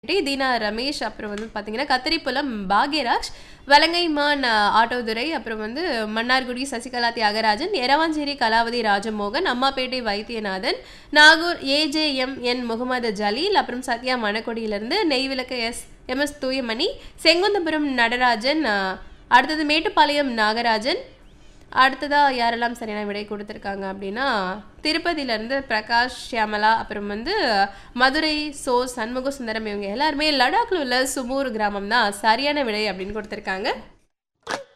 தீனா ரமேஷ் அப்புறம் வந்து பார்த்தீங்கன்னா கத்திரிப்புலம் பாக்யராஜ் வலங்கைமான் அஹ், ஆட்டோதுரை அப்புறம் வந்து மன்னார்குடி சசிகலா தியாகராஜன் எரவாஞ்சேரி கலாவதி ராஜமோகன் அம்மாப்பேட்டை வைத்தியநாதன் நாகூர் ஏஜேஎம் என் முகமது ஜலீல் அப்புறம் சத்யா மணக்கொடியிலிருந்து Neivilakku S M S Thooyamani Senguntharpuram Natarajan அஹ், அடுத்தது மேட்டுப்பாளையம் நாகராஜன் அடுத்ததா யாரெல்லாம் சரியான விடை கொடுத்துருக்காங்க அப்படின்னா திருப்பதியிலேருந்து பிரகாஷ் ஷியாமலா அப்புறம் வந்து மதுரை சோ சண்முக சுந்தரம் இவங்க எல்லாருமே லடாக்ல உள்ள சுமூர் கிராமம் தான் சரியான விடை அப்படின்னு கொடுத்துருக்காங்க